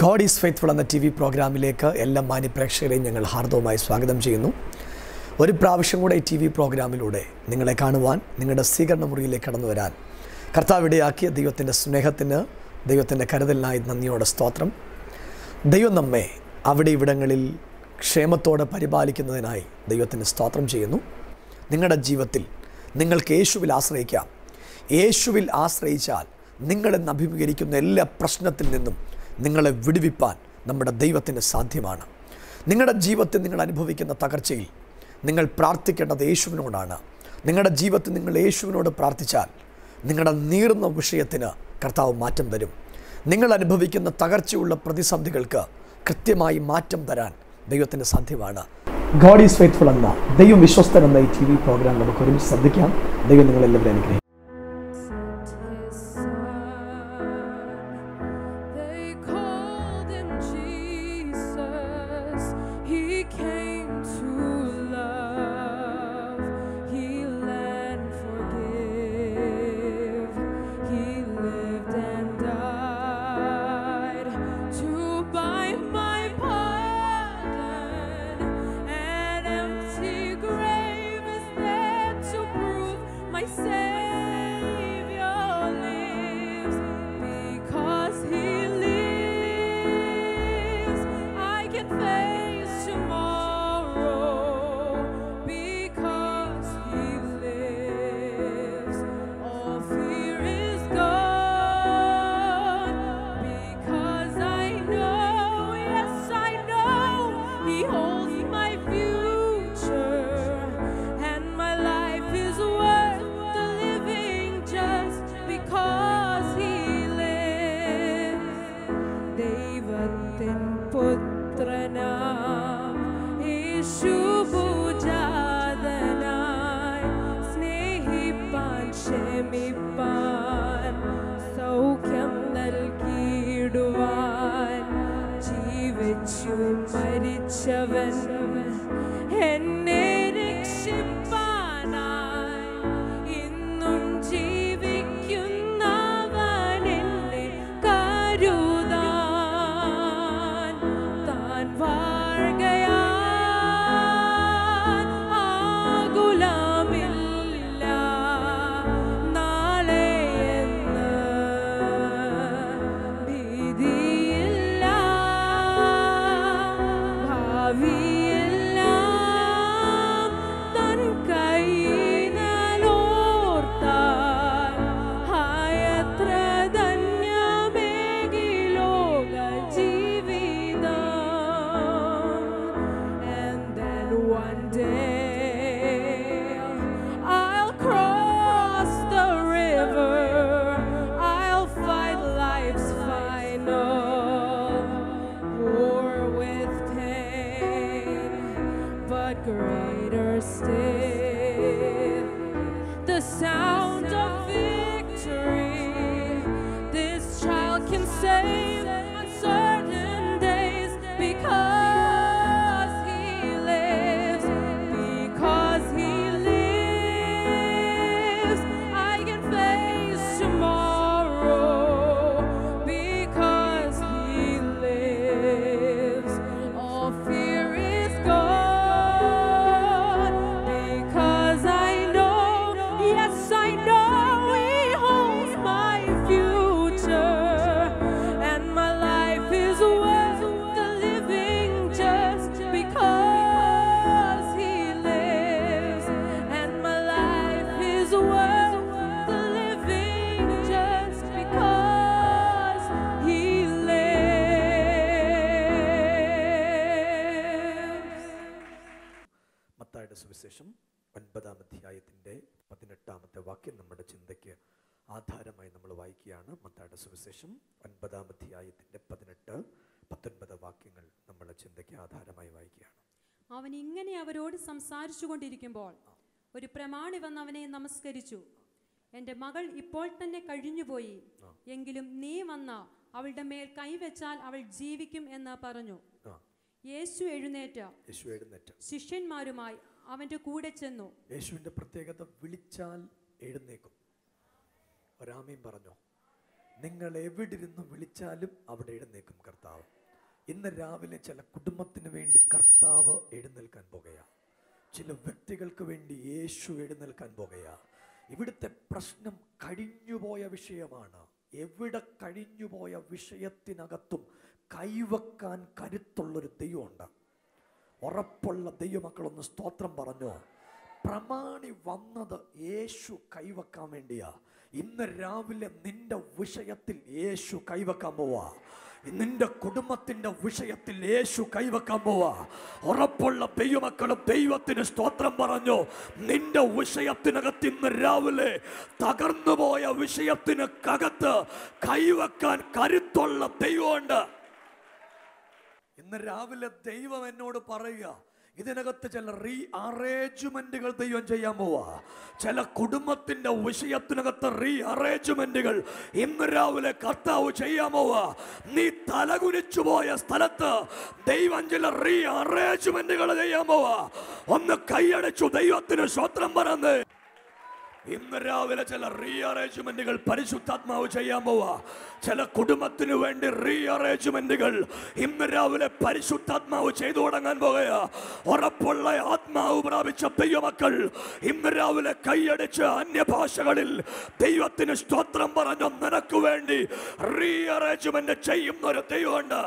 God is faithful എന്ന T V പ്രോഗ്രാമിലേക്ക് എല്ലാ മാന്യപ്രേക്ഷകരെയും ഞങ്ങൾ ഹാർദവമായി സ്വാഗതം ചെയ്യുന്നു ഒരു പ്രാവശ്യം കൂടെ ഈ ടി വി പ്രോഗ്രാമിലൂടെ നിങ്ങളെ കാണുവാൻ നിങ്ങളുടെ സ്വീകരണ മുറിയിലേക്ക് കടന്നു വരാൻ കർത്താവിടെയാക്കിയ ദൈവത്തിൻ്റെ സ്നേഹത്തിന് ദൈവത്തിൻ്റെ കരുതലിനായി നന്ദിയോടെ സ്തോത്രം ദൈവം നമ്മെ അവിടെ ഇവിടങ്ങളിൽ ക്ഷേമത്തോടെ പരിപാലിക്കുന്നതിനായി ദൈവത്തിന് സ്തോത്രം ചെയ്യുന്നു നിങ്ങളുടെ ജീവിതത്തിൽ നിങ്ങൾക്ക് യേശുവിൽ ആശ്രയിക്കാം യേശുവിൽ ആശ്രയിച്ചാൽ നിങ്ങളെന്ന് അഭിമുഖീകരിക്കുന്ന എല്ലാ പ്രശ്നത്തിൽ നിന്നും നിങ്ങളെ വിടുവിപ്പാൻ നമ്മുടെ ദൈവത്തിന് സാധ്യമാണ് നിങ്ങളുടെ ജീവിതത്തിൽ നിങ്ങൾ അനുഭവിക്കുന്ന തകർച്ചയിൽ നിങ്ങൾ പ്രാർത്ഥിക്കേണ്ടത് യേശുവിനോടാണ് നിങ്ങളുടെ ജീവിതത്തിൽ നിങ്ങൾ യേശുവിനോട് പ്രാർത്ഥിച്ചാൽ നിങ്ങളുടെ നീറുന്ന വിഷയത്തിന് കർത്താവ് മാറ്റം തരും നിങ്ങൾ അനുഭവിക്കുന്ന തകർച്ചയുള്ള പ്രതിസന്ധികൾക്ക് കൃത്യമായി മാറ്റം തരാൻ ദൈവത്തിന് സാധ്യമാണ് ഗോഡ് ഈസ് ഫെയ്ത്ത്ഫുൾ എന്ന ദൈവം വിശ്വസ്തൻ എന്ന ഈ ടി വി പ്രോഗ്രാം നമുക്ക് ഒരുമിച്ച് ശ്രദ്ധിക്കാം ദൈവം നിങ്ങളെല്ലാവരും അനുഗ്രഹിക്കും They called him Jesus. He came to love, heal and forgive. He lived and died to buy my pardon. An empty grave is there to prove my Savior lives. Because He lives, I can face tomorrow. Because He lives, all fear is gone. Because I know, yes, I know He holds my future, and my life is worth the living just because He lives. ദൈവത്തിൻ പുത്രനാം യേശുപൂജാതനായി സ്നേഹിപ്പാൻ ക്ഷമിപ്പാൻ സൗഖ്യം നൽകിയിടുവാൻ ജീവിച്ചു മരിച്ചവൻ എന്നെ രക്ഷിപ്പാനായി ഇന്നും ജീവിക്കുന്നവൻ എന്നെ കരുതാൻ താൻ വാഴുകയാൽ ആകുലമില്ല നാളെ എന്ന് ഭീതിയില്ല ഭാവിയെല്ലാം തൻ കൈനലോർത്താൽ ഹായത്ര ധന്യമേകി ലോക ജീവിതം And then one day I'll cross the river I'll fight life's final war with pain but greater still the sound of victory. This child can save on certain days because he lives. Because he lives, I can face tomorrow. Because he lives, all fear is gone. Because I know, yes, I know He holds my future, and my life is worth the living just because He lives, and my life is worth the living just because He lives. മത്തായുടെ സുവിശേഷം ഒൻപതാം അധ്യായത്തിൻ്റെ പതിനെട്ടാമത്തെ വാക്യം നമ്മുടെ ചിന്തയ്ക്ക് ആധാരമായി നമ്മൾ വായിക്കുകയാണ് മത്തായുടെ സുവിശേഷം ഒൻപതാം അധ്യായത്തിൻ്റെ പതിനെട്ട് പത്തൊൻപത് വാക്യങ്ങൾ നമ്മുടെ ചിന്തയ്ക്ക് ആധാരമായി വായിക്കുകയാണ് അവൻ ഇങ്ങനെ അവരോട് സംസാരിച്ചു കൊണ്ടിരിക്കുമ്പോൾ ഒരു പ്രമാണി വന്ന് അവനെ നമസ്കരിച്ചു എൻ്റെ മകൾ ഇപ്പോൾ തന്നെ കഴിഞ്ഞുപോയി എങ്കിലും നീ വന്ന അവളുടെ മേൽ കൈവച്ചാൽ അവൾ ജീവിക്കും എന്ന് പറഞ്ഞു ആ യേശു എഴുന്നേറ്റ് യേശു എഴുന്നേറ്റ് ശിഷ്യന്മാരുമായി അവൻ്റെ കൂടെ ചെന്നു യേശുവിൻ്റെ പ്രത്യേകത വിളിച്ചാൽ എഴുന്നേക്കും ഒരാമയും പറഞ്ഞോ നിങ്ങൾ എവിടിരുന്ന് വിളിച്ചാലും അവിടെ എഴുന്നേക്കും കർത്താവ് ഇന്ന് രാവിലെ ചില കുടുംബത്തിന് വേണ്ടി കർത്താവ് എഴുന്നേൽക്കാൻ പോകുകയാ ചില വ്യക്തികൾക്ക് വേണ്ടി യേശു എഴുന്നേൽക്കാൻ പോകുകയാ ഇവിടുത്തെ പ്രശ്നം കഴിഞ്ഞുപോയ വിഷയമാണ് എവിടെ കഴിഞ്ഞുപോയ വിഷയത്തിനകത്തും കൈവക്കാൻ കരുത്തുള്ളൊരു ദൈവമുണ്ട് ഉറപ്പുള്ള ദൈവമക്കളൊന്ന് സ്തോത്രം പറഞ്ഞോ പ്രമാണി വന്നത് യേശു കൈവക്കാൻ വേണ്ടിയാ ഇന്ന് രാവിലെ നിന്റെ വിഷയത്തിൽ യേശു കൈവക്കാൻ പോവാ നിന്റെ കുടുംബത്തിന്റെ വിഷയത്തിൽ യേശു കൈവക്കാൻ പോവാ ഉറപ്പുള്ള ദൈവമക്കളും ദൈവത്തിന് സ്തോത്രം പറഞ്ഞു നിന്റെ വിഷയത്തിനകത്ത് ഇന്ന് രാവിലെ തകർന്നുപോയ വിഷയത്തിനകത്ത് കൈവക്കാൻ കരുത്തുള്ള ദൈവമുണ്ട് ഇന്ന് രാവിലെ ദൈവം എന്നോട് പറയുക ഇതിനകത്ത് ചില റീ അറേഞ്ച്മെന്റുകൾ ദൈവം ചെയ്യാൻ പോവാ ചില കുടുംബത്തിന്റെ വിഷയത്തിനകത്ത് റീ അറേഞ്ച്മെന്റുകൾ ഇന്ന് രാവിലെ കർത്താവ് ചെയ്യാൻ പോവാ നീ തലകുനിച്ചു പോയ സ്ഥലത്ത് ദൈവം ചില റീ അറേഞ്ച്മെന്റുകൾ ചെയ്യാൻ പോവാ ഒന്ന് കൈയടച്ചു ദൈവത്തിന് സ്വത്രം പറഞ്ഞ് ഇന്ന് രാവിലെ ചില റീഅറേഞ്ച്മെന്റുകൾ പരിശുദ്ധാത്മാവ് ചെയ്യാൻ പോവാ ചില കുടുംബത്തിന് വേണ്ടി റീഅറേഞ്ച്മെന്റുകൾ ഇന്ന് രാവിലെ പരിശുദ്ധാത്മാവ് ചെയ്തു തുടങ്ങാൻ പോകുക ഉറപ്പുള്ള ആത്മാവ് പ്രാപിച്ച ദൈവമക്കൾ ഇന്ന് രാവിലെ കൈയടിച്ച് അന്യഭാഷകളിൽ ദൈവത്തിന് സ്തോത്രം പറഞ്ഞ നിനക്ക് വേണ്ടി റീഅറേഞ്ച്മെന്റ് ചെയ്യുന്ന ഒരു ദൈവമുണ്ട്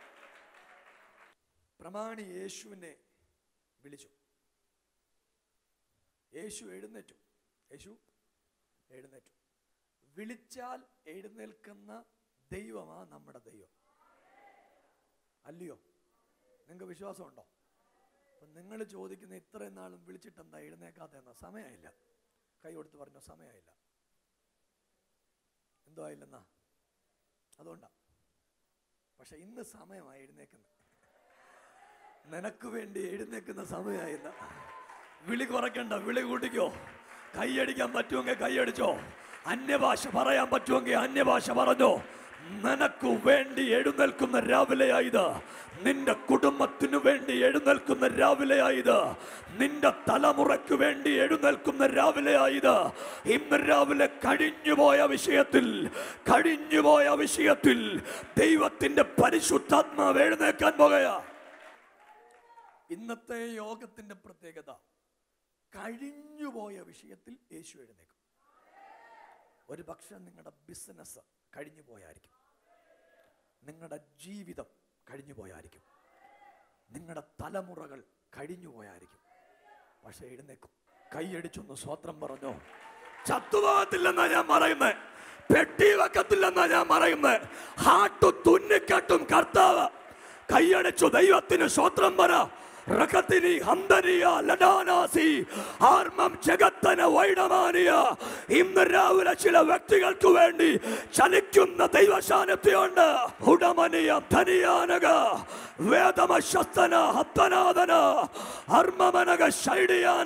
പ്രമാണി യേശുവിനെ വിളിച്ചു യേശു എഴുന്നേറ്റു യേശു എഴുന്നേറ്റു വിളിച്ചാൽ എഴുന്നേൽക്കുന്ന ദൈവമാ നമ്മുടെ ദൈവം അല്ലയോ നിങ്ങൾക്ക് വിശ്വാസമുണ്ടോ അപ്പം നിങ്ങൾ ചോദിക്കുന്ന ഇത്രയും നാളും വിളിച്ചിട്ട് എന്താ എഴുന്നേക്കാത്ത എന്നാ സമയമായില്ല കൈ കൊടുത്ത് പറഞ്ഞോ സമയമായില്ല എന്തോ ആയില്ലെന്നാ അതുകൊണ്ടാ പക്ഷെ ഇന്ന് സമയമായി എഴുന്നേക്കുന്നത് നിനക്ക് വേണ്ടി എഴുന്നേക്കുന്ന സമയമായില്ല വിളി കുറയ്ക്കണ്ട വിളി കൂട്ടിക്കോ കൈയടിക്കാൻ പറ്റുമെങ്കിൽ കൈയടിച്ചോ അന്യഭാഷ പറയാൻ പറ്റുമെങ്കിൽ അന്യഭാഷ പറഞ്ഞോ നിനക്ക് വേണ്ടി എഴുന്നേൽക്കുന്ന രാവിലെയായത് നിന്റെ കുടുംബത്തിനു വേണ്ടി എഴുന്നേൽക്കുന്ന രാവിലെയായത് നിന്റെ തലമുറയ്ക്ക് വേണ്ടി എഴുന്നേൽക്കുന്ന രാവിലെയായത് ഇന്ന് രാവിലെ കഴിഞ്ഞുപോയ വിഷയത്തിൽ കഴിഞ്ഞുപോയ വിഷയത്തിൽ ദൈവത്തിന്റെ പരിശുദ്ധാത്മാവ് എഴുന്നേൽക്കാൻ പോകുകയാ ഇന്നത്തെ യോഗത്തിന്റെ പ്രത്യേകത കഴിഞ്ഞുപോയ വിഷയത്തിൽ യേശു എഴുന്നേക്കും ഒരു പക്ഷെ നിങ്ങളുടെ ബിസിനസ് കഴിഞ്ഞു പോയായിരിക്കും നിങ്ങളുടെ ജീവിതം കഴിഞ്ഞു പോയായിരിക്കും നിങ്ങളുടെ തലമുറകൾ കഴിഞ്ഞു പോയായിരിക്കും പക്ഷെ എഴുന്നേക്കും കൈയടിച്ചൊന്ന് സ്വത്രം പറഞ്ഞോ ചത്തുപോകത്തില്ലെന്നാ ഞാൻ പറയുന്നത് പെട്ടി വെക്കത്തില്ലെന്നാ ഞാൻ പറയുന്നത് ഹാട്ടു തുന്നിക്കെട്ടും കർത്താവ് കൈയടിച്ചു ദൈവത്തിന് സ്വത്രം പറ റകത്തിനി ഹന്തരിയ ലഡാനാസി ആർമം ജഗത്തന വൈഡമാനിയ ഇന്ന് രാവിലെ ചില വ്യക്തികൾക്ക് വേണ്ടി ചലിക്കുന്ന ദൈവശാനത്തെയുണ്ട് ഉടമനിയ ധനിയാനക വേദമ ശസ്തന ഹത്തനാദന അർമ്മമനക ശൈഡിയാന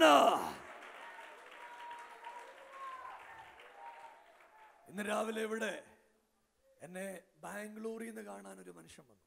ഇന്ന് രാവിലെ ഇവിടെ എന്നെ ബാംഗ്ലൂരിൽ നിന്ന് കാണാൻ ഒരു മനുഷ്യൻ വന്നു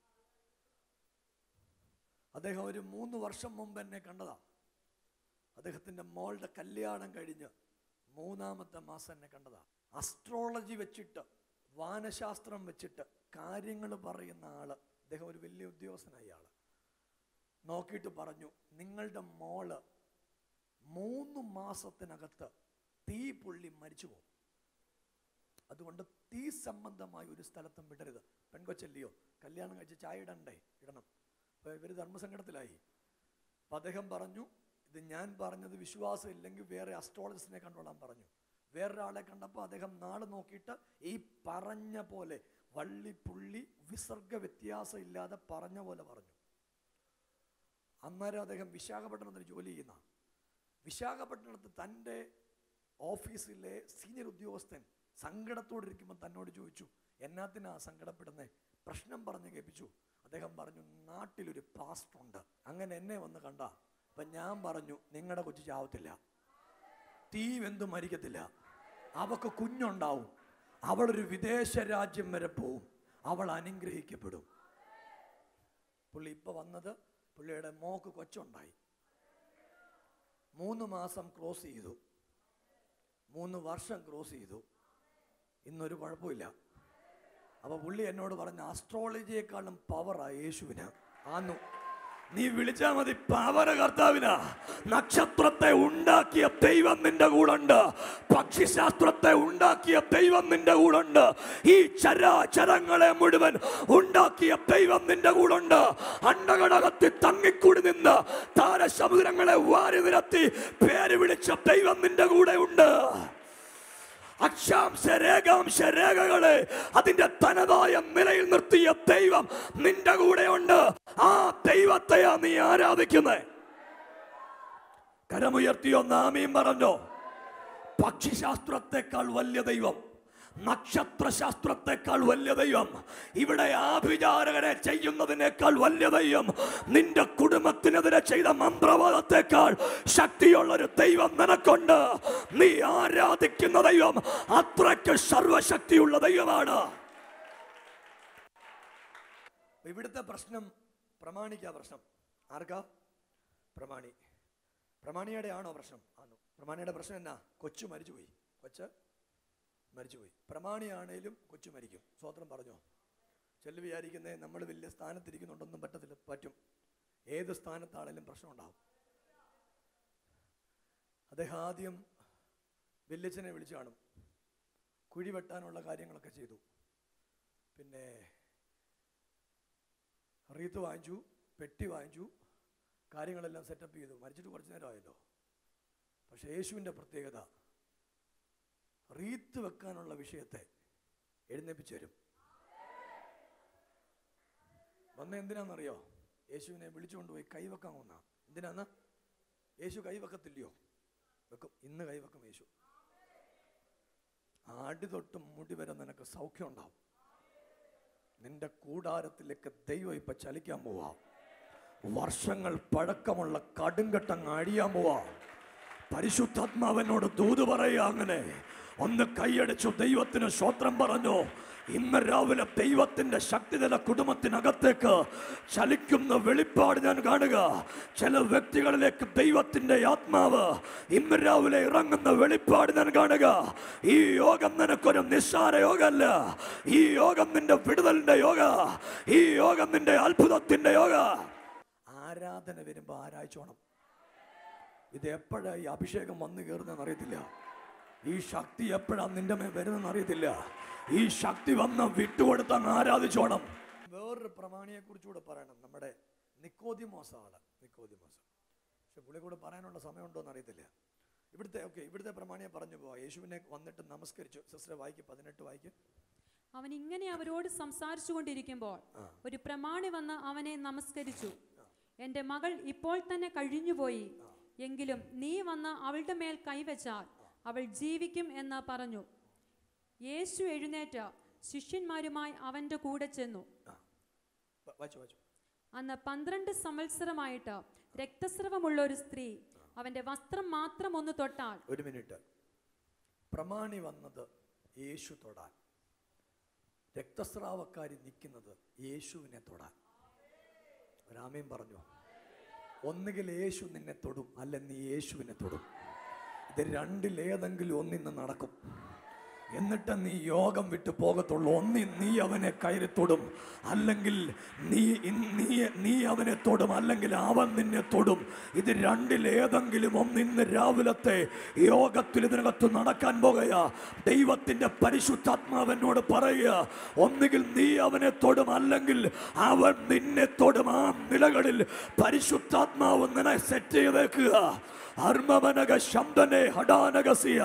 അദ്ദേഹം ഒരു മൂന്ന് വർഷം മുമ്പ് എന്നെ കണ്ടതാ അദ്ദേഹത്തിന്റെ മോളുടെ കല്യാണം കഴിഞ്ഞ് മൂന്നാമത്തെ മാസം എന്നെ കണ്ടതാ അസ്ട്രോളജി വെച്ചിട്ട് വാനശാസ്ത്രം വെച്ചിട്ട് കാര്യങ്ങൾ പറയുന്ന ആള് അദ്ദേഹം ഒരു വലിയ ഉദ്യോഗസ്ഥനായ ആള് നോക്കിയിട്ട് പറഞ്ഞു നിങ്ങളുടെ മോള് മൂന്ന് മാസത്തിനകത്ത് തീ പൊള്ളി മരിച്ചു പോകും അതുകൊണ്ട് തീ സംബന്ധമായ ഒരു സ്ഥലത്തും വിടരുത് പെൺകൊച്ചല്ലയോ കല്യാണം കഴിച്ച് ചായ ഇടണ്ടേ ഇടണം അപ്പോൾ ഇവർ ധർമ്മസങ്കടത്തിലായി അപ്പം അദ്ദേഹം പറഞ്ഞു ഇത് ഞാൻ പറഞ്ഞത് വിശ്വാസം ഇല്ലെങ്കിൽ വേറെ അസ്ട്രോളജിസ്റ്റിനെ കണ്ടോളാൻ പറഞ്ഞു വേറൊരാളെ കണ്ടപ്പോൾ അദ്ദേഹം നാളെ നോക്കിയിട്ട് ഈ പറഞ്ഞ പോലെ വള്ളി പുള്ളി വിസർഗ വ്യത്യാസം ഇല്ലാതെ പറഞ്ഞ പോലെ പറഞ്ഞു അന്നേരം അദ്ദേഹം വിശാഖപട്ടണത്തിൽ ജോലി ചെയ്യുന്ന വിശാഖപട്ടണത്ത് തൻ്റെ ഓഫീസിലെ സീനിയർ ഉദ്യോഗസ്ഥൻ സങ്കടത്തോടെ ഇരിക്കുമ്പോൾ തന്നോട് ചോദിച്ചു എന്നാത്തിനാ സങ്കടപ്പെടുന്നത് പ്രശ്നം പറഞ്ഞ് കേൾപ്പിച്ചു അദ്ദേഹം പറഞ്ഞു നാട്ടിലൊരു പാസ്റ്റർ ഉണ്ട് അങ്ങനെ എന്നെ വന്ന് കണ്ട അപ്പൊ ഞാൻ പറഞ്ഞു നിങ്ങളുടെ കൊച്ചു ചാവത്തില്ല തീ വെന്തു മരിക്കത്തില്ല അവക്ക് കുഞ്ഞുണ്ടാവും അവളൊരു വിദേശ രാജ്യം വരെ പോവും അവൾ അനുഗ്രഹിക്കപ്പെടും പുള്ളി ഇപ്പൊ വന്നത് പുള്ളിയുടെ മോക്ക് കൊച്ചുണ്ടായി മൂന്ന് മാസം ക്രോസ് ചെയ്തു മൂന്ന് വർഷം ക്രോസ് ചെയ്തു ഇന്നൊരു കുഴപ്പമില്ല അപ്പൊ പുള്ളി എന്നോട് പറഞ്ഞ ആസ്ട്രോളജിയെക്കാളും പവറാ യേശുവിന് ആന്നു നീ വിളിച്ചാ മതി പവര കർത്താവിനാ നക്ഷത്രത്തെ ഉണ്ടാക്കിയ ദൈവം നിന്റെ കൂടെ പക്ഷിശാസ്ത്രത്തെ ഉണ്ടാക്കിയ ദൈവം നിന്റെ കൂടെ ഈ ചരാചരങ്ങളെ മുഴുവൻ ഉണ്ടാക്കിയ ദൈവം നിന്റെ കൂടെ അണ്ടകടകത്തിൽ തങ്ങിക്കൂടി നിന്ന് താരസമുദ്രങ്ങളെ വാരി നിരത്തി പേര് വിളിച്ച ദൈവം നിന്റെ കൂടെ ഉണ്ട് അക്ഷാംശ രേഖാംശ രേഖകളെ അതിന്റെ തനതായ നിലയിൽ നിർത്തിയ ദൈവം നിന്റെ കൂടെയുണ്ട് ആ ദൈവത്തെയാ നീ ആരാധിക്കുന്നത് കരമുയർത്തിയോ നാമീം പറഞ്ഞോ പക്ഷിശാസ്ത്രത്തെക്കാൾ വലിയ ദൈവം നക്ഷത്രശാസ്ത്രത്തെക്കാൾ വലിയ ദൈവം ഇവിടെ ആഭിചാരകരെ ചെയ്യുന്നതിനേക്കാൾ വലിയ ദൈവം നിന്റെ കുടുംബത്തിനെതിരെ ചെയ്ത മന്ത്രവാദത്തെക്കാൾ ശക്തിയുള്ള ഒരു ദൈവം നിനക്കുണ്ട് നീ ആരാധിക്കുന്ന ദൈവം അത്രയ്ക്ക് സർവശക്തിയുള്ള ദൈവമാണ് ഇവിടുത്തെ പ്രശ്നം പ്രമാണിക്കാ പ്രശ്നം ആർക്കാ പ്രമാണി പ്രമാണിയുടെ ആണോ പ്രശ്നം ആണോ പ്രമാണിയുടെ പ്രശ്നം എന്നാ കൊച്ചു മരിച്ചുപോയി കൊച്ച് മരിച്ചുപോയി പ്രമാണിയാണേലും കൊച്ചു മരിക്കും സ്വോത്രം പറഞ്ഞോ ചെല്ലു വിചാരിക്കുന്നേ നമ്മൾ വലിയ സ്ഥാനത്തിരിക്കുന്നുണ്ടൊന്നും പറ്റത്തില്ല പറ്റും ഏത് സ്ഥാനത്താണേലും പ്രശ്നം ഉണ്ടാവും അദ്ദേഹം ആദ്യം വല്യച്ഛനെ വിളിച്ചു കാണും കുഴി വെട്ടാനുള്ള കാര്യങ്ങളൊക്കെ ചെയ്തു പിന്നെ റീത്ത് വാങ്ങിച്ചു പെട്ടി വാങ്ങിച്ചു കാര്യങ്ങളെല്ലാം സെറ്റപ്പ് ചെയ്തു മരിച്ചിട്ട് കുറച്ച് നേരമായല്ലോ പക്ഷേ യേശുവിൻ്റെ പ്രത്യേകത റീത്ത് വെക്കാനുള്ള വിഷയത്തെ എഴുന്നേപ്പിച്ചു തരും വന്ന എന്തിനാണെന്നറിയോ യേശുവിനെ വിളിച്ചുകൊണ്ടുപോയി കൈവെക്കാൻ വന്ന എന്തിനാന്ന് യേശു കൈവെക്കത്തില്ലയോ വെക്കും ഇന്ന് കൈവെക്കും യേശു ആടി തൊട്ടും മുടി വരെ നിനക്ക് സൗഖ്യം ഉണ്ടാവും നിന്റെ കൂടാരത്തിലേക്ക് ദൈവം ഇപ്പൊ ചലിക്കാൻ പോവാ വർഷങ്ങൾ പഴക്കമുള്ള കടുങ്കട്ടങ്ങ് അഴിയാൻ പോവാ പരിശുദ്ധാത്മാവനോട് ദൂത് പറയുക അങ്ങനെ ഒന്ന് കൈയടിച്ചു ദൈവത്തിന് സ്വത്രം പറഞ്ഞു ഇന്ന് രാവിലെ ദൈവത്തിന്റെ ശക്തി നില കുടുംബത്തിനകത്തേക്ക് ചലിക്കുന്ന വെളിപ്പാട് ഞാൻ കാണുക ചില വ്യക്തികളിലേക്ക് ദൈവത്തിന്റെ ആത്മാവ് ഇന്ന് രാവിലെ ഇറങ്ങുന്ന വെളിപ്പാട് ഞാൻ കാണുക ഈ യോഗം നിനക്കൊരു നിസ്സാര യോഗമല്ല ഈ യോഗം നിന്റെ വിടുതലിന്റെ യോഗ ഈ യോഗം നിന്റെ അത്ഭുതത്തിന്റെ യോഗ ആരാധന വരുമ്പോ ആരായിച്ചോണം ഇത് എപ്പോഴാ ഈ അഭിഷേകം വന്നു കയറുന്നതെന്ന് അറിയത്തില്ല ഈ ശക്തി എപ്പോഴാ നിന്റെ മേൽ വരുന്നെന്ന് അറിയത്തില്ല ഈ ശക്തി വന്ന് വിട്ടുകൊടുത്ത് അങ്ങ് ആരാധിച്ചോണം വേറൊരു പ്രമാണിയെ കുറിച്ചുകൂടെ പറയണം നമ്മുടെ നിക്കോദിമോസ ആള് നിക്കോദിമോസ പക്ഷെ പുള്ളി കൂടെ പറയാനുള്ള സമയമുണ്ടോ എന്ന് അറിയത്തില്ല ഇവിടുത്തെ ഓക്കെ ഇവിടുത്തെ പ്രമാണിയെ പറഞ്ഞു പോവാ യേശുവിനെ വന്നിട്ട് നമസ്കരിച്ചു സിസ്റ്ററെ വായിക്ക് പതിനെട്ട് വായിക്ക് അവൻ ഇങ്ങനെ അവരോട് സംസാരിച്ചു കൊണ്ടിരിക്കുമ്പോൾ ഒരു പ്രമാണി വന്ന് അവനെ നമസ്കരിച്ചു എൻ്റെ മകൾ ഇപ്പോൾ തന്നെ കഴിഞ്ഞുപോയി എങ്കിലും നീ വന്ന് അവളുടെ മേൽ കൈവച്ചാൽ അവൾ ജീവിക്കും എന്ന് പറഞ്ഞു യേശു എഴുന്നേറ്റ് ശിഷ്യന്മാരുമായി അവൻ്റെ കൂടെ ചെന്നു വ- വായിച്ചു വായിച്ചു അന്ന് പന്ത്രണ്ട് സംവത്സരമായിട്ട് രക്തസ്രവമുള്ള ഒരു സ്ത്രീ അവന്റെ വസ്ത്രം മാത്രം ഒന്ന് തൊട്ടാൽ ഒരു മിനിറ്റ് പ്രമാണി വന്നത് യേശു തൊടാൻ രക്തസ്രാവക്കാരി നിൽക്കുന്നത് യേശുവിനെ തൊടാൻ രാമയും പറഞ്ഞു ഒന്നുകിൽ യേശു നിന്നെ തൊടും അല്ല നീ യേശുവിനെ തൊടും ഇത് രണ്ടിലേതെങ്കിലും ഒന്നിന്ന് നടക്കും എന്നിട്ട് നീ യോഗം വിട്ടു പോകത്തുള്ളൂ ഒന്നി നീ അവനെ കയറി തൊടും അല്ലെങ്കിൽ നീ ഇൻ- നീ നീ അവനെ തൊടും അല്ലെങ്കിൽ അവൻ നിന്നെ തൊടും ഇത് രണ്ടിലേതെങ്കിലും ഒന്നിന്ന് രാവിലത്തെ യോഗത്തിൽ ഇതിനകത്ത് നടക്കാൻ പോകുക ദൈവത്തിന്റെ പരിശുദ്ധാത്മാവനോട് പറയുക ഒന്നുകിൽ നീ അവനെ തൊടും അല്ലെങ്കിൽ അവൻ നിന്നെ തൊടും ആ നിലകളിൽ പരിശുദ്ധാത്മാവ് നിന്നെ സെറ്റ് ചെയ്തേക്കുക അർമ്മവനക ശബ്ദനെ ഹടാനകസിയ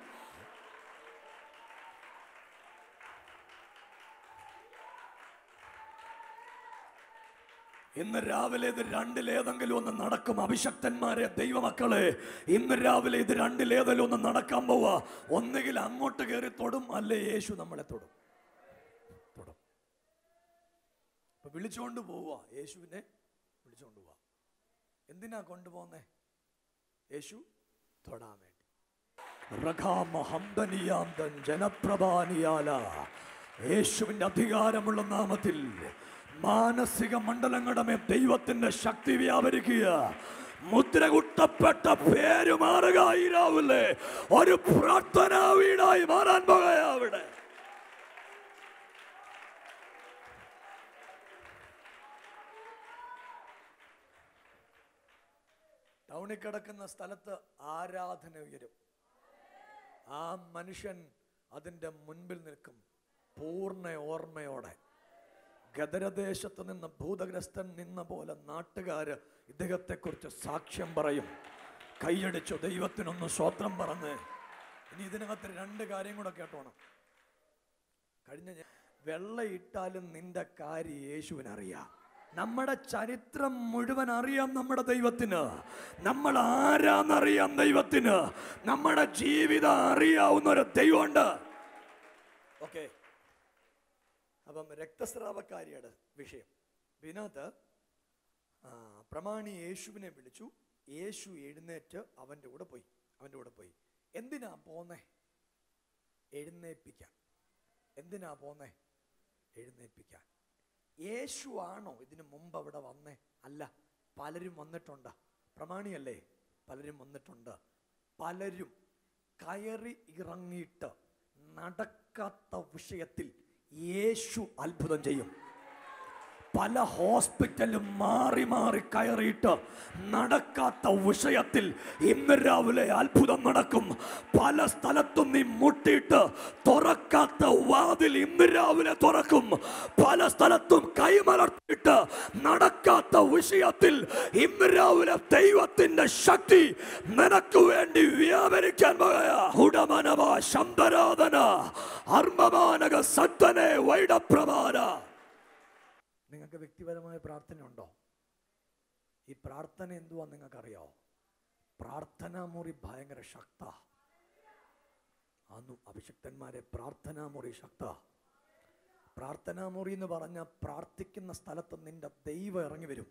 ഇന്ന് രാവിലെ ഇത് രണ്ടിലേതെങ്കിലും ഒന്ന് നടക്കും അഭിഷക്തന്മാരെ ദൈവമക്കളെ ഇന്ന് രാവിലെ ഇത് രണ്ടിലേതെങ്കിലും ഒന്ന് നടക്കാൻ പോവാ ഒന്നുകിൽ അങ്ങോട്ട് കയറി തൊടും അല്ലെ യേശു നമ്മളെ തൊടും തൊടും ഇപ്പൊ വിളിച്ചുകൊണ്ട് പോവുക യേശുവിനെ വിളിച്ചുകൊണ്ട് പോവാ എന്തിനാ കൊണ്ടുപോകുന്നേ യേശു തൊടാൻ വേണ്ടി റഖാമഹംദനിയാന്തൻ ജനപ്രഭാനിയാല യേശുവിന്റെ അധികാരമുള്ള നാമത്തിൽ മാനസിക മണ്ഡലങ്ങളുടെ മേൽ ദൈവത്തിന്റെ ശക്തി വ്യാപരിക്കുക മുദ്ര കുട്ടപ്പെട്ട പേര് മാറുക ഈ രാവിലെ ഒരു പ്രാർത്ഥനാ വീടായി മാറാൻ പോകുക അവിടെ ഡൗണിൽ കിടക്കുന്ന സ്ഥലത്ത് ആരാധന ഉയരും ആ മനുഷ്യൻ അതിൻ്റെ മുൻപിൽ നിൽക്കും പൂർണ്ണ ഓർമ്മയോടെ ഗദരദേശത്ത് നിന്ന് ഭൂതഗ്രസ്തൻ നിന്ന പോലെ നാട്ടുകാര് ഇദ്ദേഹത്തെക്കുറിച്ച് സാക്ഷ്യം പറയും കൈയടിച്ചു ദൈവത്തിനൊന്ന് സ്വത്രം പറഞ്ഞ് ഇനി ഇതിനകത്ത് രണ്ട് കാര്യം കൂടെ കേട്ടോണം കഴിഞ്ഞ ഞാ- വെള്ളയിട്ടാലും നിന്റെ കാര്യം യേശുവിനറിയാം നമ്മുടെ ചരിത്രം മുഴുവൻ അറിയാം നമ്മുടെ ദൈവത്തിന് നമ്മൾ ആരാന്നറിയാം ദൈവത്തിന് നമ്മുടെ ജീവിതം അറിയാവുന്ന ഒരു ദൈവമുണ്ട് ഓക്കെ അപ്പം രക്തസ്രാവക്കാരിയുടെ വിഷയം ഇതിനകത്ത് ആ, പ്രമാണി യേശുവിനെ വിളിച്ചു യേശു എഴുന്നേറ്റ് അവൻ്റെ കൂടെ പോയി അവൻ്റെ കൂടെ പോയി എന്തിനാ പോന്നേ എഴുന്നേൽപ്പിക്കാൻ എന്തിനാ പോന്നേ എഴുന്നേൽപ്പിക്കാൻ യേശു ആണോ ഇതിനു മുമ്പ് അവിടെ വന്നേ അല്ല പലരും വന്നിട്ടുണ്ട് പ്രമാണിയല്ലേ പലരും വന്നിട്ടുണ്ട് പലരും കയറി ഇറങ്ങിയിട്ട് നടക്കാത്ത വിഷയത്തിൽ യേശു അത്ഭുതം ചെയ്യും പല ഹോസ്പിറ്റലും മാറി മാറി കയറിയിട്ട് നടക്കാത്ത വിഷയത്തിൽ ഇന്ന് രാവിലെ അത്ഭുതം നടക്കും പല സ്ഥലത്തും നീ മുട്ടിയിട്ട് തുറക്കാത്ത വാതിൽ ഇന്ന് രാവിലെ തുറക്കും പല സ്ഥലത്തും കൈമലർത്തിയിട്ട് നടക്കാത്ത വിഷയത്തിൽ ഇന്ന് രാവിലെ ദൈവത്തിന്റെ ശക്തി നിനക്ക് വേണ്ടി വ്യാപരിക്കാൻ പോകയാ ഉടമനവ ശബ്ദരാധന അർമ്മമാനക സത്തനെ വൈഡപ്രമാന നിങ്ങൾക്ക് വ്യക്തിപരമായ പ്രാർത്ഥനയുണ്ടോ ഈ പ്രാർത്ഥന എന്തുവാ നിങ്ങൾക്കറിയാവോ പ്രാർത്ഥനാ മുറി ഭയങ്കര ശക്ത അന്നു അഭിഷക്തന്മാരെ പ്രാർത്ഥനാ മുറി ശക്ത പ്രാർത്ഥനാ മുറി എന്ന് പറഞ്ഞ പ്രാർത്ഥിക്കുന്ന സ്ഥലത്ത് നിന്റെ ദൈവം ഇറങ്ങി വരും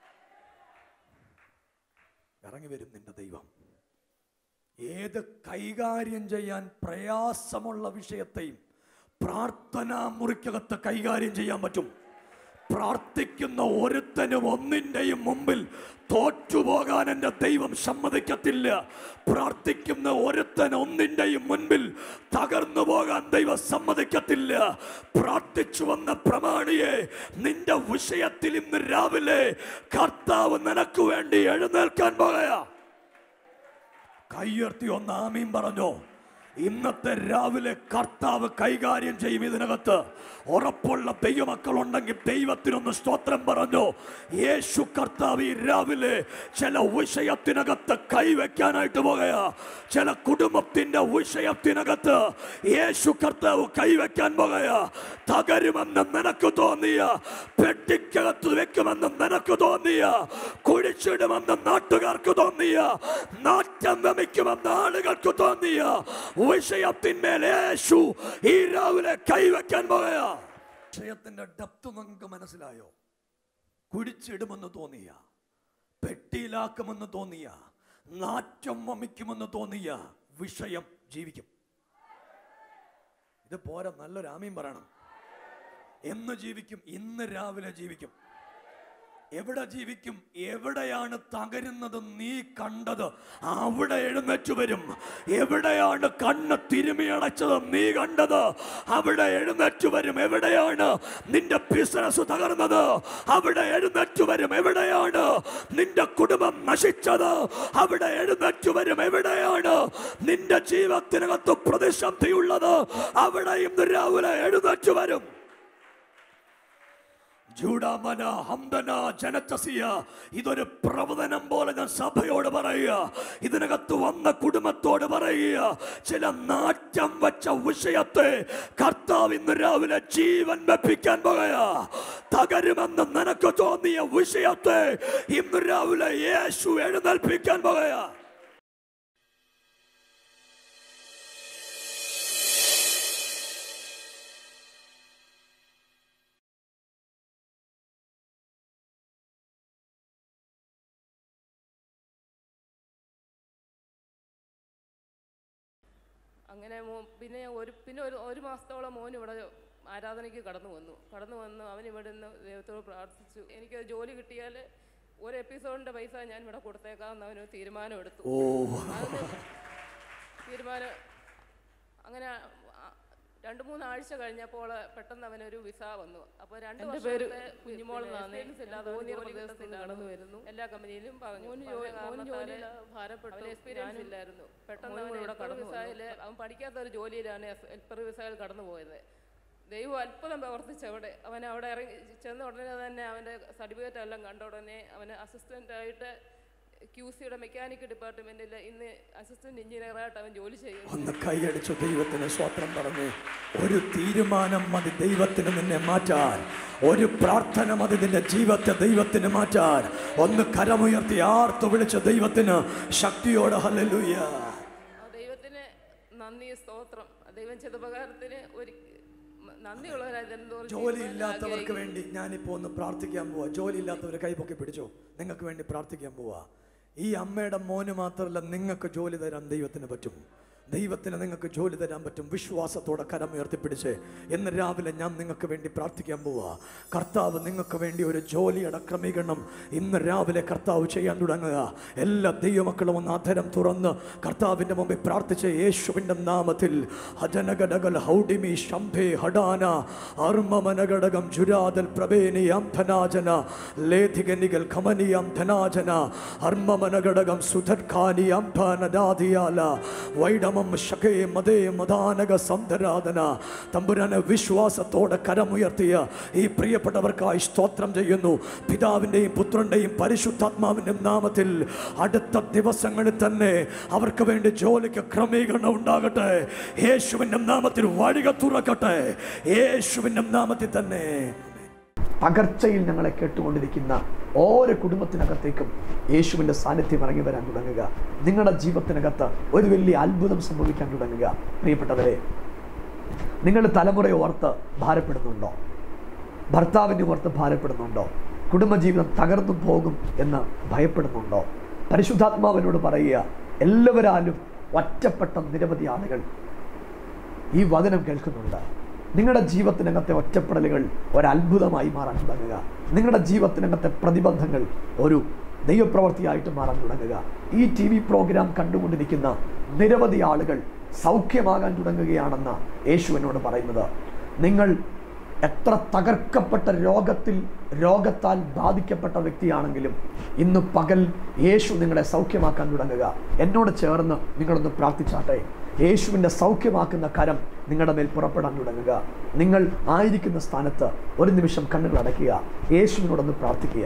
ഇറങ്ങി വരും നിന്റെ ദൈവം ഏത് കൈകാര്യം ചെയ്യാൻ പ്രയാസമുള്ള വിഷയത്തെയും പ്രാർത്ഥനാ മുറിക്കകത്ത് കൈകാര്യം ചെയ്യാൻ പറ്റും പ്രാർത്ഥിക്കുന്ന ഒരുത്തനും ഒന്നിൻ്റെയും മുമ്പിൽ തോറ്റുപോകാൻ എൻ്റെ ദൈവം സമ്മതിക്കത്തില്ല പ്രാർത്ഥിക്കുന്ന ഒരുത്തൻ ഒന്നിൻ്റെയും മുൻപിൽ തകർന്നു പോകാൻ ദൈവം സമ്മതിക്കത്തില്ല പ്രാർത്ഥിച്ചു വന്ന പ്രമാണിയെ നിന്റെ വിഷയത്തിൽ ഇന്ന് രാവിലെ കർത്താവ് നിനക്ക് വേണ്ടി എഴുന്നേൽക്കാൻ പോകയാ കയ്യുയർത്തി ഒന്ന് ആമീൻ പറഞ്ഞോ ഇന്നത്തെ രാവിലെ കർത്താവ് കൈകാര്യം ചെയ്യും ഇതിനകത്ത് ഉറപ്പുള്ള ദൈവമക്കൾ ഉണ്ടെങ്കിൽ ദൈവത്തിനൊന്ന് സ്തോത്രം പറഞ്ഞു യേശു കർത്താവ് ഈ രാവിലെ ചില വിഷയത്തിനകത്ത് കൈവയ്ക്കാനായിട്ട് പോകയാ ചില കുടുംബത്തിന്റെ വിഷയത്തിനകത്ത് യേശു കർത്താവ് കൈവയ്ക്കാൻ പോകയാ തകരുമെന്ന് നിനക്ക് തോന്നിയ പെട്ടിക്കകത്ത് വെക്കുമെന്ന് നിനക്ക് തോന്നിയ കുഴിച്ചിടുമെന്ന് നാട്ടുകാർക്ക് തോന്നിയ നാറ്റം വമിക്കുമെന്ന് ആളുകൾക്ക് തോന്നിയ വിഷയത്തിന്മേൽ യേശു ഈ രാവിലെ കൈവയ്ക്കാൻ പോകയാ വിഷയത്തിന്റെ ഡെപ്ത് നിങ്ങൾക്ക് മനസ്സിലായോ കുഴിച്ചിടുമെന്ന് തോന്നിയ പെട്ടിയിലാക്കുമെന്ന് തോന്നിയ നാറ്റം വമിക്കുമെന്ന് തോന്നിയ വിഷയം ജീവിക്കും ഇത് പോരാ നല്ലൊരു ആമീൻ പറയണം എന്ന് ജീവിക്കും ഇന്ന് രാവിലെ ജീവിക്കും എവിടെ ജീവിക്കും എവിടെയാണ് തകരുന്നത് നീ കണ്ടത് അവിടെ എഴുന്നേറ്റ് വരും എവിടെയാണ് കണ്ണ് തിരുമിയടച്ചത് നീ കണ്ടത് അവിടെ എഴുന്നേറ്റ് വരും എവിടെയാണ് നിന്റെ ബിസിനസ് തകർന്നത് അവിടെ എഴുന്നേറ്റ് വരും എവിടെയാണ് നിന്റെ കുടുംബം നശിച്ചത് അവിടെ എഴുന്നേറ്റ് വരും എവിടെയാണ് നിന്റെ ജീവിതത്തിനകത്ത് പ്രതിസന്ധിയുള്ളത് അവിടെ ഇന്ന് രാവിലെ എഴുന്നേറ്റ് വരും ജൂഡാമന ഹംദന ജനത്തസിയ ഇതൊരു പ്രവചനം പോലെ ഞാൻ സഭയോട് പറയുക ഇതിനകത്ത് വന്ന കുടുംബത്തോട് പറയുക ചില നാറ്റം വച്ച വിഷയത്തെ കർത്താവ് ഇന്ന് രാവിലെ ജീവൻ വെപ്പിക്കാൻ പോകയാ തകരുമെന്ന് നിനക്ക് തോന്നിയ വിഷയത്തെ ഇന്ന് രാവിലെ യേശു എഴുന്നേൽപ്പിക്കാൻ പോകയാ അങ്ങനെ മോ- പിന്നെ ഒരു പിന്നെ ഒരു ഒരു മാസത്തോളം മോൻ ഇവിടെ ആരാധനയ്ക്ക് കടന്നു വന്നു കടന്നു വന്നു അവൻ ഇവിടെ നിന്ന് ദൈവത്തോട് പ്രാർത്ഥിച്ചു എനിക്ക് ജോലി കിട്ടിയാൽ ഒരു എപ്പിസോഡിൻ്റെ പൈസ ഞാൻ ഇവിടെ കൊടുത്തേക്കാമെന്ന് അവന് തീരുമാനം എടുത്തു ഓ അതിന് തീരുമാനം അങ്ങനെ ആ, രണ്ട് മൂന്ന് ആഴ്ച കഴിഞ്ഞപ്പോൾ പെട്ടെന്ന് അവനൊരു വിസ വന്നു അപ്പോൾ രണ്ട് പേര് കുഞ്ഞുമോൾ കടന്നു വരുന്നു എല്ലാ കമ്പനിയിലും പറഞ്ഞു ഭാരപ്പെട്ടു എക്സ്പീരിയൻസ് ഇല്ലായിരുന്നു പെട്ടെന്ന് അവൻ ഇവിടെ കടന്നു വിസയിൽ അവൻ പഠിക്കാത്ത ഒരു ജോലിയിലാണ് എൽപ്പർ വിസയിൽ കടന്നു പോയത് ദൈവം അത്ഭുതം പ്രവർത്തിച്ച് അവിടെ അവൻ അവിടെ ഇറങ്ങി ചെന്ന ഉടനെ തന്നെ അവൻ്റെ സർട്ടിഫിക്കറ്റ് എല്ലാം കണ്ട ഉടനെ അവന് അസിസ്റ്റൻ്റായിട്ട് ക്യു സിയുടെ മെക്കാനിക് ഡിപ്പാർട്ട്മെൻറ്റിൽ ഇന്ന് അസിസ്റ്റൻറ്റ് എഞ്ചിനീയറായിട്ട് അവൻ ജോലി ചെയ്യുന്നു ഒന്ന് കൈയടിച്ചു ദൈവത്തിന് സ്വത്രം പറഞ്ഞു ഒരു തീരുമാനം മതി ദൈവത്തിന് നിന്നെ മാറ്റാൻ ഒരു പ്രാർത്ഥന മതി നിന്റെ ജീവിതത്തെ ദൈവത്തിന് മാറ്റാൻ ഒന്ന് കരമുയർത്തി ആർത്തു വിളിച്ച ദൈവത്തിന് ശക്തിയോടെ ഹല്ലേലൂയ ആ ദൈവത്തിന് നന്ദി സ്തോത്രം ആ ദൈവം ചെയ്ത ഉപകാരത്തിന് ഒരു നന്ദിയുള്ളവരായിരുന്നു ജോലി ഇല്ലാത്തവർക്ക് വേണ്ടി ഞാനിപ്പോ ഒന്ന് പ്രാർത്ഥിക്കാൻ പോവാ ജോലി ഇല്ലാത്തവർ കൈപൊക്കി പിടിച്ചോ നിങ്ങൾക്ക് വേണ്ടി പ്രാർത്ഥിക്കാൻ പോവാ ഈ അമ്മയുടെ മോന് മാത്രമല്ല നിങ്ങൾക്ക് ജോലി തരാൻ ദൈവത്തിന് പറ്റും ദൈവത്തിന് നിങ്ങൾക്ക് ജോലി തരാൻ പറ്റും വിശ്വാസത്തോടെ കരം ഉയർത്തിപ്പിടിച്ച് ഇന്ന് രാവിലെ ഞാൻ നിങ്ങൾക്ക് വേണ്ടി പ്രാർത്ഥിക്കാൻ പോവാ കർത്താവ് നിങ്ങൾക്ക് വേണ്ടി ഒരു ജോലിയുടെ ക്രമീകരണം ഇന്ന് രാവിലെ കർത്താവ് ചെയ്യാൻ തുടങ്ങുക എല്ലാ ദൈവമക്കളും ഒന്ന് അധരം തുറന്ന് കർത്താവിൻ്റെ മുമ്പിൽ പ്രാർത്ഥിച്ച് യേശുവിൻ്റെ നാമത്തിൽ ഹജനഗടകൽ ഹൗഡിമി ശംഭേ ഹഡാന അർമ്മമനഘടകം ജുരാദൽ പ്രഭേനിയാം ധനാജന ലേധികനികൾ ഖമനിയാം ധനാജന അർമ്മമനഘടകം സുധർഖാനിയാം ധനദാദിയാല വൈഡമം ശകേ മതേ മദാനക സന്ധരാധന തമ്പുരാന് വിശ്വാസത്തോടെ കരമുയർത്തിയ ഈ പ്രിയപ്പെട്ടവർക്കായി സ്തോത്രം ചെയ്യുന്നു പിതാവിൻ്റെയും പുത്രൻ്റെയും പരിശുദ്ധാത്മാവിൻ്റെയും നാമത്തിൽ അടുത്ത ദിവസങ്ങളിൽ തന്നെ അവർക്ക് വേണ്ടി ജോലിക്ക് ക്രമീകരണം ഉണ്ടാകട്ടെ യേശുവിൻ്റെ നാമത്തിൽ വഴിക തുറക്കട്ടെ യേശുവിൻ്റെ നാമത്തിൽ തന്നെ പകർച്ചയിൽ ഞങ്ങളെ കേട്ടുകൊണ്ടിരിക്കുന്ന ഓരോ കുടുംബത്തിനകത്തേക്കും യേശുവിൻ്റെ സാന്നിധ്യം ഇറങ്ങി വരാൻ തുടങ്ങുക നിങ്ങളുടെ ജീവിതത്തിനകത്ത് ഒരു വലിയ അത്ഭുതം സംഭവിക്കാൻ തുടങ്ങുക പ്രിയപ്പെട്ടവരെ നിങ്ങൾ തലമുറയെ ഓർത്ത് ഭാരപ്പെടുന്നുണ്ടോ ഭർത്താവിനെ ഓർത്ത് ഭാരപ്പെടുന്നുണ്ടോ കുടുംബജീവിതം തകർന്നു പോകും എന്ന് ഭയപ്പെടുന്നുണ്ടോ പരിശുദ്ധാത്മാവിനോട് പറയുക എല്ലാവരാലും ഒറ്റപ്പെട്ട നിരവധി ആളുകൾ ഈ വചനം കേൾക്കുന്നുണ്ട് നിങ്ങളുടെ ജീവിതത്തിനകത്തെ ഒറ്റപ്പെടലുകൾ ഒരത്ഭുതമായി മാറാൻ തുടങ്ങുക നിങ്ങളുടെ ജീവിതത്തിനകത്തെ പ്രതിബന്ധങ്ങൾ ഒരു ദൈവപ്രവൃത്തിയായിട്ട് മാറാൻ തുടങ്ങുക ഈ ടി വി പ്രോഗ്രാം കണ്ടുകൊണ്ടിരിക്കുന്ന നിരവധി ആളുകൾ സൗഖ്യമാകാൻ തുടങ്ങുകയാണെന്ന് യേശു എന്നോട് പറയുന്നത് നിങ്ങൾ എത്ര തകർക്കപ്പെട്ട രോഗത്തിൽ രോഗത്താൽ ബാധിക്കപ്പെട്ട വ്യക്തിയാണെങ്കിലും ഇന്ന് പകൽ യേശു നിങ്ങളെ സൗഖ്യമാക്കാൻ തുടങ്ങുക എന്നോട് ചേർന്ന് നിങ്ങളൊന്ന് പ്രാർത്ഥിച്ചാട്ടെ യേശുവിൻ്റെ സൗഖ്യമാക്കുന്ന കരം നിങ്ങളുടെ മേൽ പുറപ്പെടാൻ തുടങ്ങുക നിങ്ങൾ ആയിരിക്കുന്ന സ്ഥാനത്ത് ഒരു നിമിഷം കണ്ണുകൾ അടയ്ക്കുക യേശുവിനോടൊന്ന് പ്രാർത്ഥിക്കുക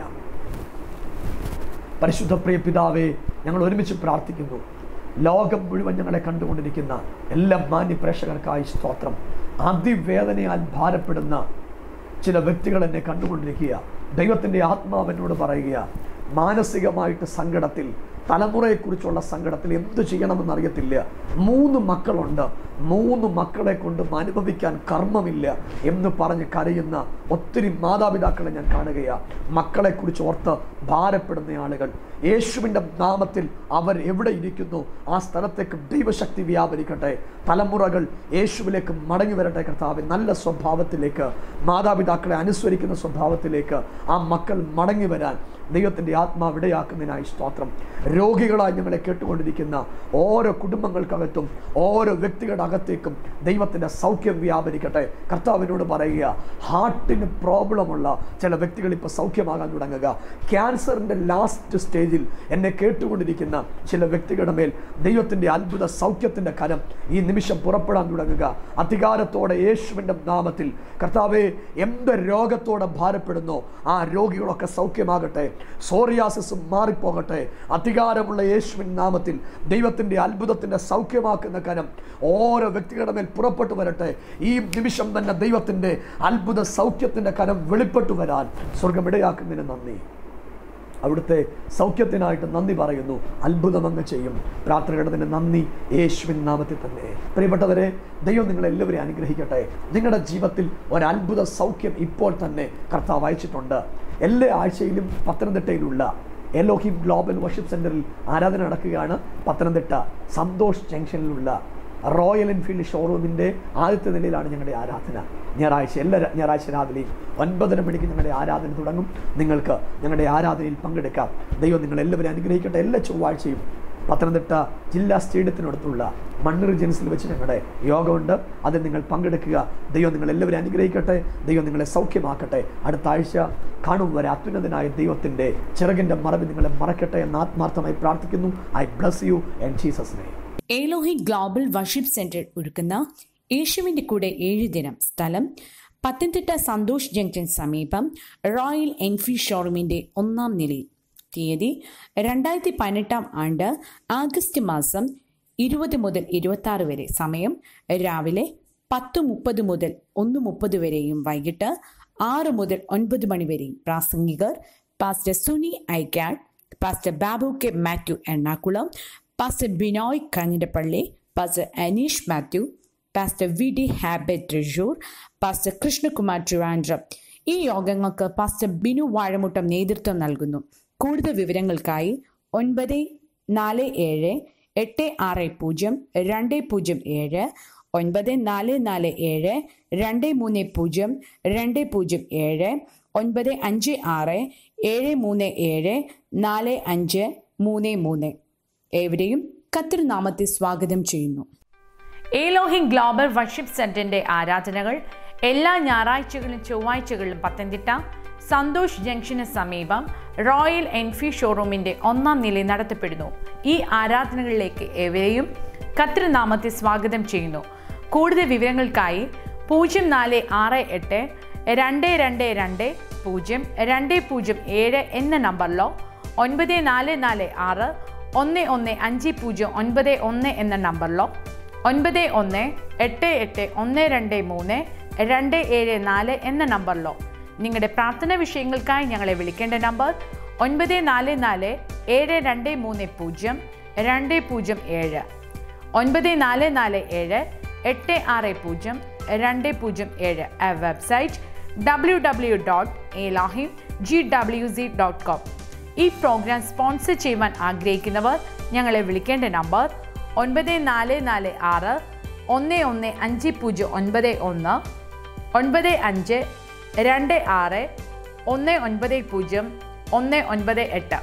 പരിശുദ്ധ പ്രിയ പിതാവേ ഞങ്ങൾ ഒരുമിച്ച് പ്രാർത്ഥിക്കുന്നു ലോകം മുഴുവൻ ഞങ്ങളെ കണ്ടുകൊണ്ടിരിക്കുന്ന എല്ലാ മാന്യ പ്രേക്ഷകർക്കായി സ്തോത്രം അതിവേദനയാൽ ഭാരപ്പെടുന്ന ചില വ്യക്തികൾ എന്നെ കണ്ടുകൊണ്ടിരിക്കുക ദൈവത്തിൻ്റെ ആത്മാവിനോട് പറയുക മാനസികമായിട്ട് സങ്കടത്തിൽ തലമുറയെക്കുറിച്ചുള്ള സങ്കടത്തിൽ എന്തു ചെയ്യണമെന്ന് അറിയത്തില്ല മൂന്ന് മക്കളുണ്ട് മൂന്ന് മക്കളെ കൊണ്ട് അനുഭവിക്കാൻ കർമ്മമില്ല എന്ന് പറഞ്ഞ് കരയുന്ന ഒത്തിരി മാതാപിതാക്കളെ ഞാൻ കാണുകയാണ് മക്കളെക്കുറിച്ച് ഓർത്ത് ഭാരപ്പെടുന്ന ആളുകൾ യേശുവിൻ്റെ നാമത്തിൽ അവർ എവിടെ ഇരിക്കുന്നു ആ സ്ഥലത്തേക്ക് ദൈവശക്തി വ്യാപരിക്കട്ടെ തലമുറകൾ യേശുവിലേക്ക് മടങ്ങി വരട്ടെ കർത്താവ് നല്ല സ്വഭാവത്തിലേക്ക് മാതാപിതാക്കളെ അനുസരിക്കുന്ന സ്വഭാവത്തിലേക്ക് ആ മക്കൾ മടങ്ങി വരാൻ ദൈവത്തിൻ്റെ ആത്മാവ് ഇടയാക്കുന്നതിനായി സ്തോത്രം രോഗികളായി ഞങ്ങളെ കേട്ടുകൊണ്ടിരിക്കുന്ന ഓരോ കുടുംബങ്ങൾക്കകത്തും ഓരോ വ്യക്തികളുടെ അകത്തേക്കും ദൈവത്തിൻ്റെ സൗഖ്യം വ്യാപരിക്കട്ടെ കർത്താവിനോട് പറയുക ഹാർട്ടിന് പ്രോബ്ലമുള്ള ചില വ്യക്തികൾ ഇപ്പോൾ സൗഖ്യമാകാൻ തുടങ്ങുക ക്യാൻസറിൻ്റെ ലാസ്റ്റ് സ്റ്റേജിൽ എന്നെ കേട്ടുകൊണ്ടിരിക്കുന്ന ചില വ്യക്തികളുടെ മേൽ ദൈവത്തിൻ്റെ അത്ഭുത സൗഖ്യത്തിൻ്റെ കരം ഈ നിമിഷം പുറപ്പെടാൻ തുടങ്ങുക അധികാരത്തോടെ യേശുവിൻ്റെ നാമത്തിൽ കർത്താവെ എന്ത് രോഗത്തോടെ ഭാരപ്പെടുന്നോ ആ രോഗികളൊക്കെ സൗഖ്യമാകട്ടെ സോറിയാസിസ് മാറിപ്പോകട്ടെ അധികാരമുള്ള യേശുവിൻ നാമത്തിൽ ദൈവത്തിൻ്റെ അത്ഭുതത്തിൻ്റെ സൗഖ്യമാക്കുന്ന കരം ഓരോ വ്യക്തികളുടെ മേൽ പുറപ്പെട്ടു വരട്ടെ ഈ നിമിഷം തന്നെ ദൈവത്തിൻ്റെ അത്ഭുത സൗഖ്യത്തിൻ്റെ കരം വെളിപ്പെട്ടു വരാൻ സ്വർഗം ഇടയാക്കുന്നതിന് നന്ദി അവിടുത്തെ സൗഖ്യത്തിനായിട്ട് നന്ദി പറയുന്നു അത്ഭുതം അങ്ങ് ചെയ്യും പ്രാർത്ഥനയുടെ നന്ദി യേശുവിൻ നാമത്തിൽ തന്നെ പ്രിയപ്പെട്ടവരെ ദൈവം നിങ്ങളെല്ലാവരെയും അനുഗ്രഹിക്കട്ടെ നിങ്ങളുടെ ജീവിതത്തിൽ ഒരത്ഭുത സൗഖ്യം ഇപ്പോൾ തന്നെ കർത്താവ് അയച്ചിട്ടുണ്ട് എല്ലാ ആഴ്ചയിലും പത്തനംതിട്ടയിലുള്ള എലോഹിം ഗ്ലോബൽ വർഷിപ്പ് സെൻറ്ററിൽ ആരാധന നടക്കുകയാണ് പത്തനംതിട്ട സന്തോഷ് ജംഗ്ഷനിലുള്ള റോയൽ എൻഫീൽഡ് ഷോറൂമിൻ്റെ ആദ്യത്തെ നിലയിലാണ് ഞങ്ങളുടെ ആരാധന ഞായറാഴ്ച എല്ലാ ര- ഞായറാഴ്ച രാവിലെയും ഒൻപതര മണിക്ക് ഞങ്ങളുടെ ആരാധന തുടങ്ങും നിങ്ങൾക്ക് ഞങ്ങളുടെ ആരാധനയിൽ പങ്കെടുക്കാം ദൈവം നിങ്ങളെല്ലാവരും അനുഗ്രഹിക്കട്ടെ എല്ലാ ചൊവ്വാഴ്ചയും പത്തനംതിട്ട ജില്ലാ സ്റ്റേഡിയത്തിനടുത്തുള്ള മണ്ണ് റിജൻസിൽ വെച്ച് ഞങ്ങളുടെ യോഗമുണ്ട് അതിൽ നിങ്ങൾ പങ്കെടുക്കുക ദൈവം നിങ്ങൾ എല്ലാവരും അനുഗ്രഹിക്കട്ടെ ദൈവം നിങ്ങളെ സൗഖ്യമാക്കട്ടെ അടുത്ത ആഴ്ച കാണും വരെ അത്യുന്നതനായ ദൈവത്തിൻ്റെ ചിറകിൻ്റെ മറവിൽ നിങ്ങളെ മറക്കട്ടെ എന്ന് ആത്മാർത്ഥമായി പ്രാർത്ഥിക്കുന്നു I bless you and Jesus name Elohi global worship centre ഒരുക്കുന്ന യേശുവിന്റെ കൂടെ ഏഴ് ദിനം സ്ഥലം പത്തനംതിട്ട സന്തോഷ് ജംഗ്ഷൻ സമീപം റോയൽ എൻഫീൽഡ് ഷോറൂമിന്റെ ഒന്നാം നിലയിൽ തീയതി രണ്ടായിരത്തി പതിനെട്ടാം ആണ്ട് ആഗസ്റ്റ് മാസം ഇരുപത് മുതൽ ഇരുപത്തി ആറ് വരെ സമയം രാവിലെ പത്ത് മുപ്പത് മുതൽ ഒന്ന് മുപ്പത് വരെയും വൈകിട്ട് ആറ് മുതൽ ഒൻപത് മണി വരെയും പ്രാസംഗികർ പാസ്റ്റർ സുനി ഐക്കാഡ് pastor Babu K Mathew Ernakulam pastor Binoy Kanjirappally pastor Aneesh Mathew pastor V D ഹാബറ്റ് തൃശൂർ പാസ്റ്റർ കൃഷ്ണകുമാർ ട്രിവാൻഡ്രം ഈ യോഗങ്ങൾക്ക് പാസ്റ്റർ ബിനു വാഴമുട്ടം നേതൃത്വം നൽകുന്നു കൂടുതൽ വിവരങ്ങൾക്കായി ഒൻപത് നാല് ഏഴ് എട്ട് ആറ് പൂജ്യം രണ്ട് പൂജ്യം ഏഴ് ഒൻപത് നാല് നാല് ഏഴ് രണ്ട് മൂന്ന് പൂജ്യം രണ്ട് പൂജ്യം ഏഴ് ഒൻപത് അഞ്ച് ആറ് ഏഴ് മൂന്ന് ഏഴ് നാല് അഞ്ച് മൂന്ന് മൂന്ന് ഏവരെയും കത്തിരുനാമത്തെ സ്വാഗതം ചെയ്യുന്നു ഏലോഹിം ഗ്ലോബൽ വർഷിപ്പ് സെന്ററിന്റെ ആരാധനകൾ എല്ലാ ഞായറാഴ്ചകളിലും ചൊവ്വാഴ്ചകളിലും പത്തനംതിട്ട സന്തോഷ് ജംഗ്ഷന് സമീപം റോയൽ എൻഫീൽഡ് ഷോറൂമിന്റെ ഒന്നാം നിലയിൽ നടത്തപ്പെടുന്നു ഈ ആരാധനകളിലേക്ക് ഏവരെയും കത്തിരുനാമത്തെ സ്വാഗതം ചെയ്യുന്നു കൂടുതൽ വിവരങ്ങൾക്കായി പൂജ്യം നാല് ആറ് എട്ട് രണ്ട് രണ്ട് രണ്ട് പൂജ്യം രണ്ട് പൂജ്യം ഏഴ് എന്ന നമ്പറിലോ ഒൻപത് നാല് നാല് ആറ് ഒന്ന് ഒന്ന് അഞ്ച് പൂജ്യം ഒൻപത് ഒന്ന് എന്ന നമ്പറിലോ ഒൻപത് ഒന്ന് എട്ട് എട്ട് ഒന്ന് രണ്ട് മൂന്ന് രണ്ട് ഏഴ് നാല് എന്ന നമ്പറിലോ നിങ്ങളുടെ പ്രാർത്ഥന വിഷയങ്ങൾക്കായി ഞങ്ങളെ വിളിക്കേണ്ട നമ്പർ ഒൻപത് നാല് നാല് ഏഴ് രണ്ട് മൂന്ന് പൂജ്യം രണ്ട് പൂജ്യം ഏഴ് ഒൻപത് നാല് നാല് ഏഴ് എട്ട് ആറ് പൂജ്യം രണ്ട് പൂജ്യം ഏഴ് website W W dot Elohim G W C dot com ഈ പ്രോഗ്രാം സ്പോൺസർ ചെയ്യുവാൻ ആഗ്രഹിക്കുന്നവർ ഞങ്ങളെ വിളിക്കേണ്ട നമ്പർ ഒൻപത് നാല് നാല് ആറ് ഒന്ന് ഒന്ന് അഞ്ച് പൂജ്യം ഒൻപത് ഒന്ന് ഒൻപത് അഞ്ച് രണ്ട് ആറ് ഒന്ന് ഒൻപത് പൂജ്യം ഒന്ന് ഒൻപത് എട്ട്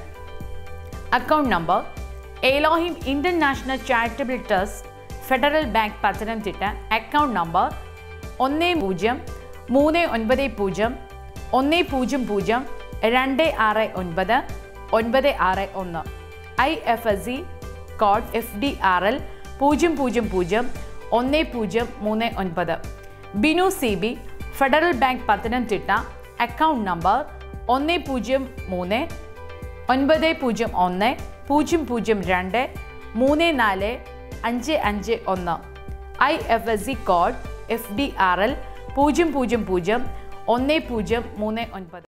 account number Elohim international charitable trust Federal Bank Pathanamthitta account number ഒന്ന് പൂജ്യം മൂന്ന് ഒൻപത് പൂജ്യം ഒന്ന് പൂജ്യം പൂജ്യം രണ്ട് ആറ് ഒൻപത് ഒൻപത് ആറ് ഒന്ന് I F S C code F D R L പൂജ്യം പൂജ്യം പൂജ്യം ഒന്ന് പൂജ്യം മൂന്ന് ഒൻപത് Binu C B Federal Bank Pathanamthitta account number ഒന്ന് പൂജ്യം മൂന്ന് ഒൻപത് പൂജ്യം ഒന്ന് പൂജ്യം പൂജ്യം രണ്ട് മൂന്ന് നാല് അഞ്ച് അഞ്ച് ഒന്ന് I F S C code F D R L പൂജ്യം പൂജ്യം പൂജ്യം ഒന്ന് പൂജ്യം മൂന്ന് ഒൻപത്